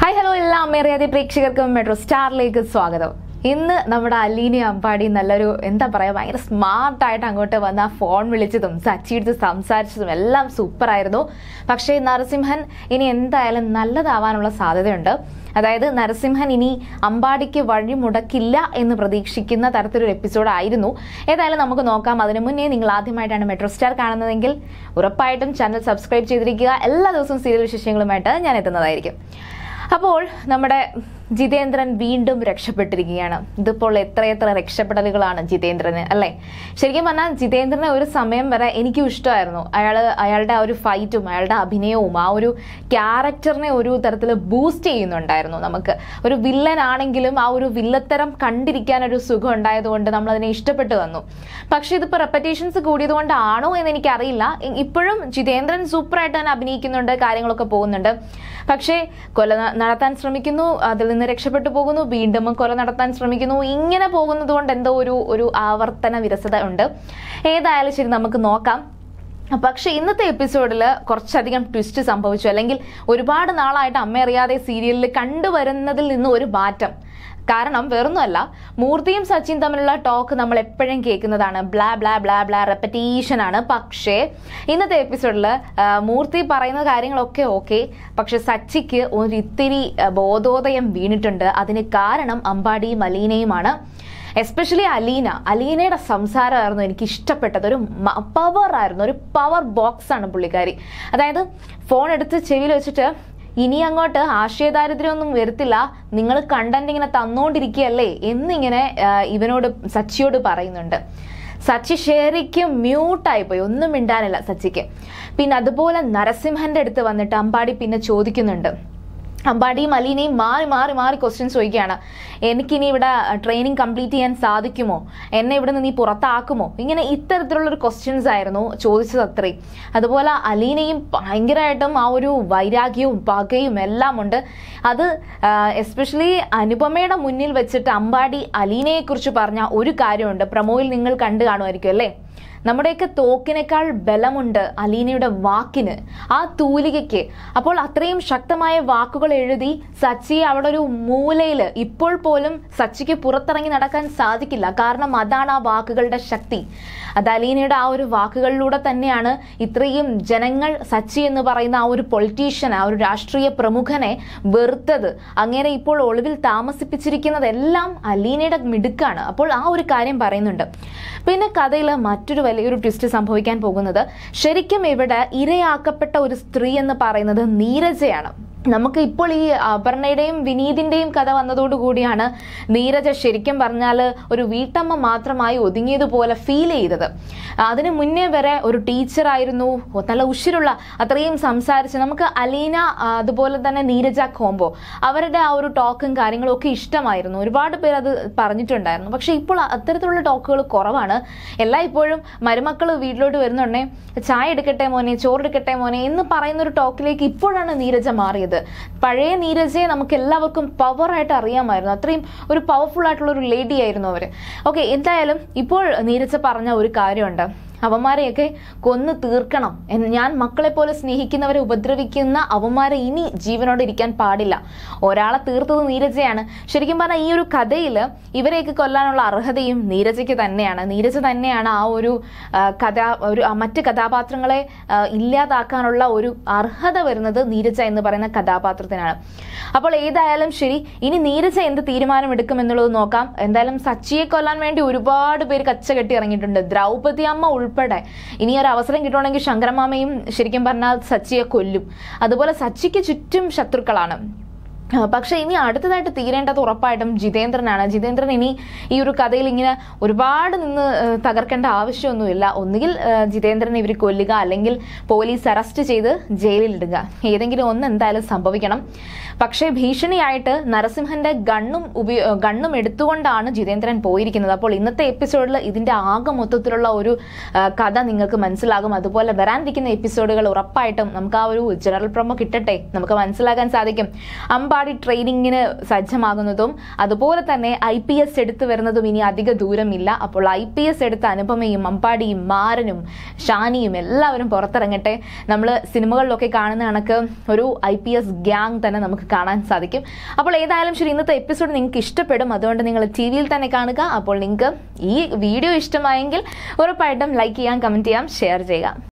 hi hello എല്ലാ അമ്മേറിയാതെ പ്രേക്ഷകർക്കും metro സ്റ്റാറിലേക്ക് സ്വാഗതം ഇന്ന് നമ്മുടെ അലീന അമ്പാടി നല്ലൊരു എന്താ പറയാ ഭയങ്കര സ്മാർട്ടായിട്ട് അങ്ങോട്ട് വന്ന് ആ ഫോൺ വിളിച്ചതും സച്ചി എടുത്ത് സംസാരിച്ചതും എല്ലാം സൂപ്പർ ആയിരുന്നു പക്ഷേ നരസിംഹൻ ഇനി എന്തായാലും നല്ലതാവാനുള്ള സാധ്യതയുണ്ട് അതായത് നരസിംഹൻ ഇനി അമ്പാടിക്ക് വഴി മുടക്കില്ല എന്ന് പ്രതീക്ഷിക്കുന്ന തരത്തിലൊരു എപ്പിസോഡ് ആയിരുന്നു ഏതായാലും നമുക്ക് നോക്കാം അതിനു മുന്നേ നിങ്ങൾ ആദ്യമായിട്ടാണ് മെട്രോ സ്റ്റാർ കാണുന്നതെങ്കിൽ ഉറപ്പായിട്ടും ചാനൽ സബ്സ്ക്രൈബ് ചെയ്തിരിക്കുക എല്ലാ ദിവസവും സീരിയൽ വിശേഷങ്ങളുമായിട്ട് ഞാൻ എത്തുന്നതായിരിക്കും അപ്പോൾ നമ്മുടെ ജിതേന്ദ്രൻ വീണ്ടും രക്ഷപ്പെട്ടിരിക്കുകയാണ് ഇതിപ്പോൾ എത്രയെത്ര രക്ഷപ്പെടലുകളാണ് ജിതേന്ദ്രന് അല്ലേ ശരിക്കും പറഞ്ഞാൽ ജിതേന്ദ്രനെ ഒരു സമയം വരെ എനിക്കും ഇഷ്ടമായിരുന്നു അയാൾ അയാളുടെ ആ ഒരു ഫൈറ്റും അയാളുടെ അഭിനയവും ആ ഒരു ക്യാരക്ടറിനെ ഒരു തരത്തിൽ ബൂസ്റ്റ് ചെയ്യുന്നുണ്ടായിരുന്നു നമുക്ക് ഒരു വില്ലൻ ആണെങ്കിലും ആ ഒരു വില്ലത്തരം കണ്ടിരിക്കാൻ ഒരു സുഖം ഉണ്ടായതുകൊണ്ട് നമ്മൾ അതിനെ ഇഷ്ടപ്പെട്ടു വന്നു പക്ഷെ ഇതിപ്പോൾ റെപ്പറ്റേഷൻസ് കൂടിയത് കൊണ്ടാണോ എന്ന് എനിക്കറിയില്ല ഇ- ഇപ്പോഴും ജിതേന്ദ്രൻ സൂപ്പറായിട്ട് തന്നെ അഭിനയിക്കുന്നുണ്ട് കാര്യങ്ങളൊക്കെ പോകുന്നുണ്ട് പക്ഷേ കൊല ന- നടത്താൻ ശ്രമിക്കുന്നു അതിൽ നിന്ന് രക്ഷപ്പെട്ടു പോകുന്നു വീണ്ടും കൊല നടത്താൻ ശ്രമിക്കുന്നു ഇങ്ങനെ പോകുന്നത് കൊണ്ട് എന്തോ ഒരു ഒരു ആവർത്തന വിരസത ഉണ്ട് ഏതായാലും ശരി നമുക്ക് നോക്കാം പക്ഷെ ഇന്നത്തെ എപ്പിസോഡിൽ കുറച്ചധികം ട്വിസ്റ്റ് സംഭവിച്ചു അല്ലെങ്കിൽ ഒരുപാട് നാളായിട്ട് അമ്മ അറിയാതെ സീരിയലിൽ കണ്ടുവരുന്നതിൽ നിന്ന് ഒരു മാറ്റം കാരണം വേറൊന്നുമല്ല മൂർത്തിയും സച്ചിൻ തമ്മിലുള്ള ടോക്ക് നമ്മൾ എപ്പോഴും കേൾക്കുന്നതാണ് blah blah blah blah repetition ആണ് പക്ഷേ ഇന്നത്തെ എപ്പിസോഡിൽ മൂർത്തി പറയുന്ന കാര്യങ്ങളൊക്കെ ഓക്കെ പക്ഷെ സച്ചിക്ക് ഒരു ഇത്തിരി ആ, ബോധോദയം വീണിട്ടുണ്ട് അതിന് കാരണം അമ്പാടിയും അലീനയുമാണ് എസ്പെഷ്യലി അലീന അലീനയുടെ സംസാരമായിരുന്നു എനിക്ക് ഇഷ്ടപ്പെട്ടത് ഒരു പവർ ആയിരുന്നു ഒരു പവർ ബോക്സ് ആണ് പുള്ളിക്കാരി അതായത് ഫോൺ എടുത്ത് ചെവിയിൽ വെച്ചിട്ട് ഇനി അങ്ങോട്ട് ആശയദാരിദ്ര്യമൊന്നും വരത്തില്ല നിങ്ങൾ കണ്ടന്റ് ഇങ്ങനെ തന്നുകൊണ്ടിരിക്കുകയല്ലേ എന്നിങ്ങനെ ആ, ഇവനോട് സച്ചിയോട് പറയുന്നുണ്ട് സച്ചി ശരിക്കും മ്യൂട്ടായി പോയി ഒന്നും മിണ്ടാനില്ല സച്ചിക്ക് പിന്നെ അതുപോലെ നരസിംഹന്റെ അടുത്ത് വന്നിട്ട് അമ്പാടി പിന്നെ ചോദിക്കുന്നുണ്ട് അമ്പാടിയും അലീനയും മാറി മാറി മാറി ക്വസ്റ്റ്യൻസ് ചോദിക്കുകയാണ് എനിക്കിനി ഇവിടെ ട്രെയിനിങ് കംപ്ലീറ്റ് ചെയ്യാൻ സാധിക്കുമോ എന്നെ ഇവിടെ നിന്ന് നീ പുറത്താക്കുമോ ഇങ്ങനെ ഇത്തരത്തിലുള്ള ഒരു ക്വസ്റ്റ്യൻസ് ആയിരുന്നു ചോദിച്ചത് അത്രയും അതുപോലെ അലീനയും ഭയങ്കരമായിട്ടും ആ ഒരു വൈരാഗ്യവും പകയും എല്ലാം ഉണ്ട് അത് എസ്പെഷ്യലി അനുപമയുടെ മുന്നിൽ വെച്ചിട്ട് അമ്പാടി അലീനയെ കുറിച്ച് പറഞ്ഞ ഒരു കാര്യമുണ്ട് പ്രമോയിൽ നിങ്ങൾ കണ്ടു കാണുമായിരിക്കും അല്ലേ നമ്മുടെയൊക്കെ തോക്കിനേക്കാൾ ബലമുണ്ട് അലീനയുടെ വാക്കിന് ആ തൂലികയ്ക്ക് അപ്പോൾ അത്രയും ശക്തമായ വാക്കുകൾ എഴുതി സച്ചി അവിടെ ഒരു മൂലയിൽ ഇപ്പോൾ പോലും സച്ചിക്ക് പുറത്തിറങ്ങി നടക്കാൻ സാധിക്കില്ല കാരണം അതാണ് ആ വാക്കുകളുടെ ശക്തി അത് അലീനയുടെ ആ ഒരു വാക്കുകളിലൂടെ തന്നെയാണ് ഇത്രയും ജനങ്ങൾ സച്ചി എന്ന് പറയുന്ന ആ ഒരു പൊളിറ്റീഷ്യൻ ആ ഒരു രാഷ്ട്രീയ പ്രമുഖനെ വെറുത്തത് അങ്ങനെ ഇപ്പോൾ ഒളിവിൽ താമസിപ്പിച്ചിരിക്കുന്നതെല്ലാം അലീനയുടെ മിടുക്കാണ് അപ്പോൾ ആ ഒരു കാര്യം പറയുന്നുണ്ട് പിന്നെ കഥയിൽ മറ്റൊരു വലിയൊരു ട്വിസ്റ്റ് സംഭവിക്കാൻ പോകുന്നത് ശരിക്കും ഇവിടെ ഇരയാക്കപ്പെട്ട ഒരു സ്ത്രീ എന്ന് പറയുന്നത് നീരജയാണ് നമുക്ക് ഇപ്പോൾ ഈ അപർണയുടെയും വിനീതിന്റെയും കഥ വന്നതോടുകൂടിയാണ് നീരജ ശരിക്കും പറഞ്ഞാൽ ഒരു വീട്ടമ്മ മാത്രമായി ഒതുങ്ങിയതുപോലെ ഫീൽ ചെയ്തത് അതിന് മുന്നേ വരെ ഒരു ടീച്ചറായിരുന്നു നല്ല ഉഷിരുള്ള അത്രയും സംസാരിച്ച് നമുക്ക് അലീന ആ, അതുപോലെ തന്നെ നീരജ കോംബോ അവരുടെ ആ ഒരു ടോക്കും കാര്യങ്ങളും ഒക്കെ ഇഷ്ടമായിരുന്നു ഒരുപാട് പേര് അത് പറഞ്ഞിട്ടുണ്ടായിരുന്നു പക്ഷെ ഇപ്പോൾ അത്തരത്തിലുള്ള ടോക്കുകൾ കുറവാണ് എല്ലാ ഇപ്പോഴും മരുമക്കൾ വീട്ടിലോട്ട് വരുന്നുണ്ടേ ചായ എടുക്കട്ടെ മോനെ ചോറെടുക്കട്ടെ മോനെ എന്ന് പറയുന്ന ഒരു ടോക്കിലേക്ക് ഇപ്പോഴാണ് നീരജ മാറിയത് പഴയ നീരജയെ നമുക്ക് എല്ലാവർക്കും പവറായിട്ട് അറിയാമായിരുന്നു അത്രയും ഒരു പവർഫുൾ ആയിട്ടുള്ള ഒരു ലേഡി ആയിരുന്നു അവര് ഓക്കെ എന്തായാലും ഇപ്പോൾ നീരജ പറഞ്ഞ ഒരു കാര്യമുണ്ട് അവന്മാരെയൊക്കെ കൊന്നു തീർക്കണം എന്ന് ഞാൻ മക്കളെ പോലെ സ്നേഹിക്കുന്നവരെ ഉപദ്രവിക്കുന്ന അവന്മാരെ ഇനി ജീവനോടെ ഇരിക്കാൻ പാടില്ല ഒരാളെ തീർത്തത് നീരജയാണ് ശരിക്കും പറഞ്ഞാൽ ഈ ഒരു കഥയിൽ ഇവരെയൊക്കെ കൊല്ലാനുള്ള അർഹതയും നീരജയ്ക്ക് തന്നെയാണ് നീരജ തന്നെയാണ് ആ ഒരു ആ, കഥ ഒരു ആ മറ്റ് കഥാപാത്രങ്ങളെ ആ, ഇല്ലാതാക്കാനുള്ള ഒരു അർഹത വരുന്നത് നീരജ എന്ന് പറയുന്ന കഥാപാത്രത്തിനാണ് അപ്പോൾ ഏതായാലും ശരി ഇനി നീരജ എന്ത് തീരുമാനം എടുക്കും എന്നുള്ളത് നോക്കാം എന്തായാലും സച്ചിയെ കൊല്ലാൻ വേണ്ടി ഒരുപാട് പേര് കച്ച കെട്ടി ഇറങ്ങിയിട്ടുണ്ട് ദ്രൗപതി അമ്മ ഉൾപ്പെടെ ഇനി ഒരു അവസരം കിട്ടുവാണെങ്കിൽ ശങ്കരമാമയും ശരിക്കും പറഞ്ഞാൽ സച്ചിയെ കൊല്ലും അതുപോലെ സച്ചിക്ക് ചുറ്റും ശത്രുക്കളാണ് ആ, പക്ഷെ ഇനി അടുത്തതായിട്ട് തീരേണ്ടത് ഉറപ്പായിട്ടും ജിതേന്ദ്രനാണ് ജിതേന്ദ്രൻ ഇനി ഈ ഒരു കഥയിൽ ഇങ്ങനെ ഒരുപാട് നിന്ന് ആ, തകർക്കേണ്ട ആവശ്യമൊന്നുമില്ല ഒന്നുകിൽ ആ, ജിതേന്ദ്രനെ ഇവർ കൊല്ലുക അല്ലെങ്കിൽ പോലീസ് അറസ്റ്റ് ചെയ്ത് ജയിലിൽ ഇടുക ഏതെങ്കിലും ഒന്ന് എന്തായാലും സംഭവിക്കണം പക്ഷേ ഭീഷണിയായിട്ട് നരസിംഹന്റെ ഗണ്ണും ഉപയോ ഗണ്ണും എടുത്തുകൊണ്ടാണ് ജിതേന്ദ്രൻ പോയിരിക്കുന്നത് അപ്പോൾ ഇന്നത്തെ എപ്പിസോഡിൽ ഇതിന്റെ ആകെ മൊത്തത്തിലുള്ള ഒരു ആ, കഥ നിങ്ങൾക്ക് മനസ്സിലാകും അതുപോലെ വരാനിരിക്കുന്ന എപ്പിസോഡുകൾ ഉറപ്പായിട്ടും നമുക്ക് ആ ഒരു ജനറൽ പ്രൊമോ കിട്ടട്ടെ നമുക്ക് മനസ്സിലാക്കാൻ സാധിക്കും അമ്പ അമ്പാടി ട്രെയിനിങ്ങിന് സജ്ജമാകുന്നതും അതുപോലെ തന്നെ ഐ പി എസ് എടുത്തു വരുന്നതും ഇനി അധിക ദൂരമില്ല അപ്പോൾ ഐ പി എസ് എടുത്ത അനുപമയും അമ്പാടിയും മാരനും ഷാനിയും എല്ലാവരും പുറത്തിറങ്ങട്ടെ നമ്മൾ സിനിമകളിലൊക്കെ കാണുന്ന കണക്ക് ഒരു ഐ പി എസ് ഗ്യാങ് തന്നെ നമുക്ക് കാണാൻ സാധിക്കും അപ്പോൾ ഏതായാലും ശരി ഇന്നത്തെ എപ്പിസോഡ് നിങ്ങൾക്ക് ഇഷ്ടപ്പെടും അതുകൊണ്ട് നിങ്ങൾ ടി വിയിൽ തന്നെ കാണുക അപ്പോൾ നിങ്ങൾക്ക് ഈ വീഡിയോ ഇഷ്ടമായെങ്കിൽ ഉറപ്പായിട്ടും ലൈക്ക് ചെയ്യാം കമൻറ്റ് ചെയ്യാം ഷെയർ ചെയ്യുക